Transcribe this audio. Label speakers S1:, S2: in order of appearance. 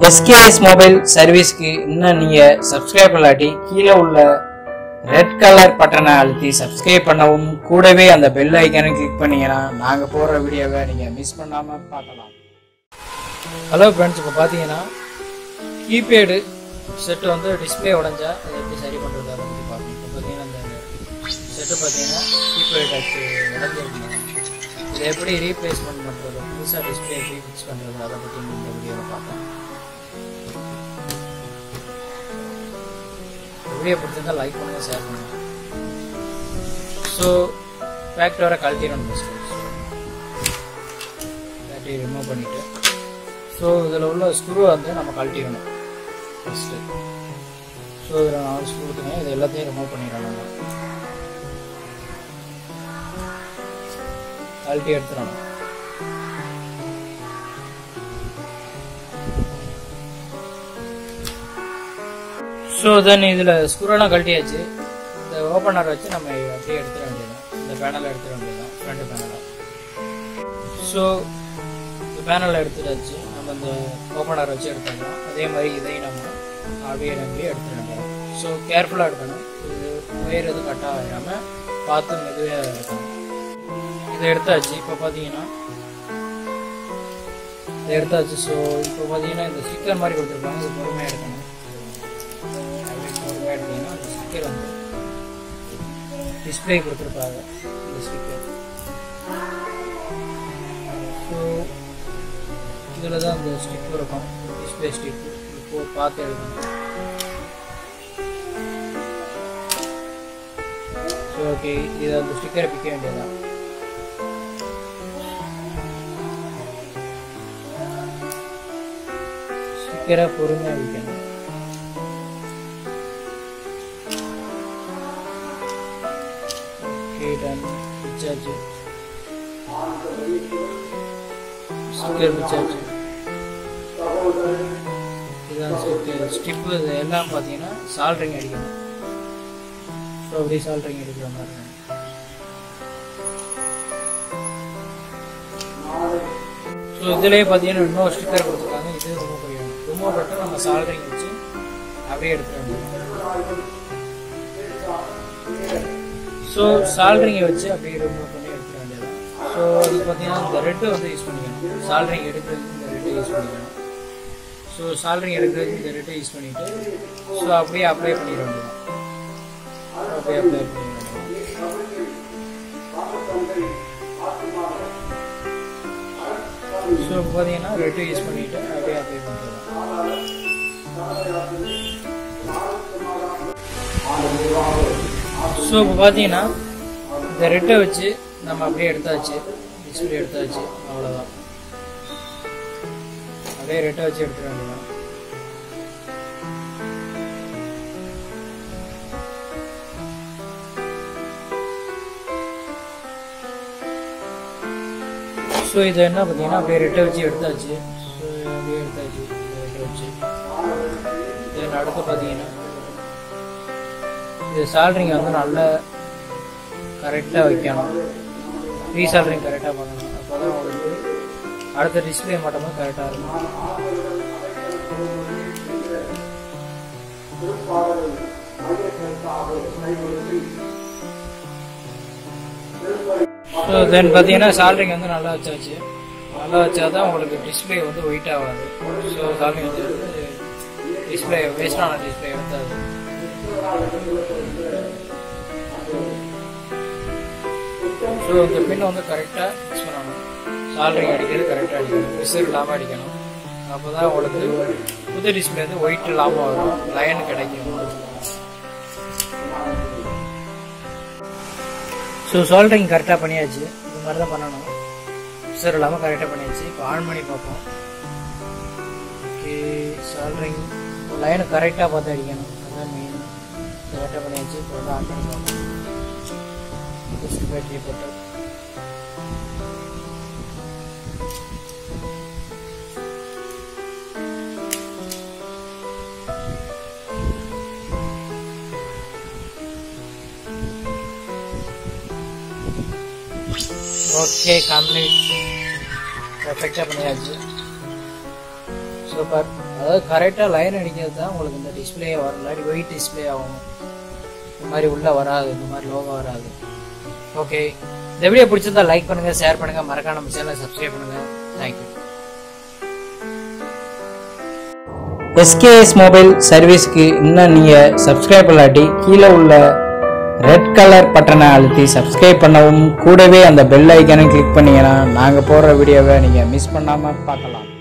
S1: SKS mobile சர்வீஸ்க்கு இன்னும் நீங்க subscribe பண்ணலாட்டி கீழே உள்ள ரெட் கலர் பட்டனை அழுத்தி சப்ஸ்கிரைப் பண்ணவும் கூடவே அந்த பெல் ஐக்கனை கிளிக் பண்ணீங்கன்னா நாங்க போடுற வீடியோவை நீங்க மிஸ் பண்ணாம பார்க்கலாம் ஹலோ ஃப்ரெண்ட்ஸ் இப்போ பார்த்தீங்கன்னா கீபேடு செட்டு வந்து டிஸ்பிளே உடஞ்சா அதை எப்படி சரி பண்ணுறது அதை பற்றி பார்க்கணும் இப்போ பார்த்தீங்கன்னா அந்த செட்டு பார்த்தீங்கன்னா கீபேடு டச் உடஞ்சிருக்கணும் இதை எப்படி ரீப்ளேஸ்மெண்ட் பண்ணுறது புதுசாக டிஸ்பிளே எப்படி ஃபிக்ஸ் பண்ணுறது அதை பற்றி இந்த வீடியோவில் பார்க்கலாம் வீடியோ பிடிச்சிருந்தா லைக் பண்ணுங்க ஷேர் பண்ணுங்க ஸோ ஃபேக்டரை கழட்டிடணும் ஃபஸ்ட்டு பேட்டரி ரிமூவ் பண்ணிவிட்டு ஸோ இதில் உள்ள ஸ்க்ரூ வந்து நம்ம கழட்டிடணும் ஃபஸ்ட்டு ஸோ இதில் நாலு ஸ்க்ரூ இருக்குங்க இது எல்லாத்தையும் ரிமூவ் பண்ணிடணும் நம்ம கழட்டி எடுத்துடணும் ஸோ தென் இதில் ஸ்க்ரூலாம் கழட்டியாச்சு இந்த ஓப்பனர் வச்சு நம்ம அப்படியே எடுத்துட வேண்டியதான் இந்த பேனலை எடுத்துட வேண்டியதான் ஃப்ரண்ட் பேனலை ஸோ இந்த பேனலை எடுத்துட்டாச்சு நம்ம இந்த ஓப்பனர் வச்சு எடுத்துடலாம் அதே மாதிரி இதையும் நம்ம அப்படியே நம்பி எடுத்துட வேண்டியதான் ஸோ கேர்ஃபுல்லாக எடுக்கணும் இது ஒயர் எதுவும் கட் ஆகாமல் பார்த்து மெதுவாக இருக்கணும் இதை எடுத்தாச்சு இப்போ பார்த்தீங்கன்னா இதை எடுத்தாச்சு ஸோ இப்போ பார்த்தீங்கன்னா இந்த ஸ்டிக்கர் மாதிரி கொடுத்துருப்பாங்க இது பொறுமையாக எடுக்கணும் அப்படியே பொறுமையாக எடுத்தீங்கன்னா அந்த ஸ்டிக்கர் வந்து டிஸ்பிளே கொடுத்துருப்பாங்க இந்த ஸ்டிக்கர் ஸோ இதில் தான் அந்த ஸ்டிக் இருக்கும் டிஸ்பிளே ஸ்டிக் இப்போ பார்த்து எடுக்கணும் ஸோ ஓகே இதை அந்த ஸ்டிக்கரை பிக்க வேண்டியதான் ஸ்டிக்கரை பொறுமையாக வைக்கணும் ஓகே டன் பிச்சாச்சு ஸ்டிக்கர் பிச்சாச்சு இதுதான் ஸ்டிக்கர் ஸ்டிப்பு இது எல்லாம் பார்த்தீங்கன்னா சால்ட்ரிங் அடிக்கணும் ஸோ அப்படியே சால்ட்ரிங் அடிக்கிற மாதிரி இருக்கும். ஸோ இதுலேயே பார்த்தீங்கன்னா இன்னொரு ஸ்டிக்கர் கொடுத்துருக்காங்க இது ரிமூவ் பண்ணிடணும் ரிமூவ் பண்ணிட்டு நம்ம சால்ட்ரிங் வச்சு அப்படியே எடுத்துட வேண்டியது ஸோ சால்ட்ரிங்கை வச்சு அப்படியே ரிமூவ் பண்ணி எடுத்துட வேண்டியது ஸோ அது பார்த்தீங்கன்னா இந்த ரெட்டு வந்து யூஸ் பண்ணிக்கணும் சால்ட்ரிங் எடுக்கிறதுக்கு இந்த ரெட்டு யூஸ் பண்ணிக்கணும் ஸோ சால்ட்ரிங் எடுக்கிறதுக்கு இந்த ரெட்டை யூஸ் பண்ணிவிட்டு ஸோ அப்படியே அப்ளை பண்ணிட வேண்டியது அப்படியே அப்ளை பண்ணிட வேண்டியது ஸோ இப்போ பார்த்தீங்கன்னா ரெட்டு யூஸ் பண்ணிவிட்டு அப்படியே அப்ளை பண்ணிக்கலாம் ஸோ இப்போ பார்த்தீங்கன்னா இந்த ரெட்டை வச்சு நம்ம அப்படியே எடுத்தாச்சு டிஸ்பிளே எடுத்தாச்சு அவ்வளோதான் அப்படியே ரெட்டை வச்சு எடுத்துட வேண்டியதான் ஸோ இதை என்ன பார்த்தீங்கன்னா அப்படியே ரெட்டை வச்சு எடுத்தாச்சு ஸோ அப்படியே எடுத்தாச்சு இந்த ரெட்டை வச்சு தென் அடுத்து பார்த்தீங்கன்னா இது சால்ட்ரிங் வந்து நல்லா கரெக்டாக வைக்கணும் ரீசால்ட்ரிங் கரெக்டாக பண்ணணும் அப்போ தான் உங்களுக்கு அடுத்த டிஸ்பிளே மட்டுமே கரெக்டாக இருக்கும் ஸோ தென் பார்த்தீங்கன்னா சால்ட்ரிங் வந்து நல்லா வச்சாச்சு நல்லா வச்சா தான் உங்களுக்கு டிஸ்பிளே வந்து ஒயிட் ஆகாது ஸோ சால்ட்ரிங் வந்து டிஸ்பிளே வேஸ்டான டிஸ்பிளே வந்து ஸோ இந்த பின் வந்து கரெக்டாக ஃபிக்ஸ் பண்ணணும் சால்ட்ரிங் அடிக்கிறது கரெக்டாக அடிக்கணும் விசில் இல்லாமல் அடிக்கணும் அப்போ தான் உங்களுக்கு புது டிஸ்பிளே வந்து ஒயிட் இல்லாமல் வரும் லைன் கிடைக்கும் ஸோ சால்ட்ரிங் கரெக்டாக பண்ணியாச்சு இது மாதிரி தான் பண்ணணும் விசில் இல்லாமல் கரெக்டாக பண்ணியாச்சு இப்போ ஆன் பண்ணி பார்ப்போம் ஓகே சால்ட்ரிங் லைனை கரெக்டாக பார்த்து அடிக்கணும் அதுதான் மெயின் கரெக்டாக பண்ணியாச்சு இப்போ வந்து ஆன் பண்ணி பார்ப்போம் ஃபஸ்ட் பேட்டரி போட்டு ஓகே கம்ப்ளீட் பர்ஃபெக்டாக பண்ணியாச்சு சூப்பர் அதாவது கரெக்டாக லைன் அடிக்கிறது தான் உங்களுக்கு இந்த டிஸ்பிளே வரும் இல்லாட்டி ஒயிட் டிஸ்பிளே ஆகும் இந்த மாதிரி உள்ளே வராது இந்த மாதிரி லோகோ வராது ஓகே இந்த வீடியோ பிடிச்சிருந்தா லைக் பண்ணுங்க ஷேர் பண்ணுங்க மறக்காம நம்ம சேனலை சப்ஸ்கிரைப் பண்ணுங்க தேங்க்யூ எஸ்கேஎஸ் மொபைல் சர்வீஸ்க்கு இன்னும் நீங்கள் சப்ஸ்கிரைப் இல்லாட்டி கீழே உள்ள ரெட் கலர் பட்டனை அழுத்தி சப்ஸ்கிரைப் பண்ணவும் கூடவே அந்த பெல் ஐக்கனை கிளிக் பண்ணீங்கன்னா நாங்கள் போடுற வீடியோவை நீங்கள் மிஸ் பண்ணாமல் பார்க்கலாம்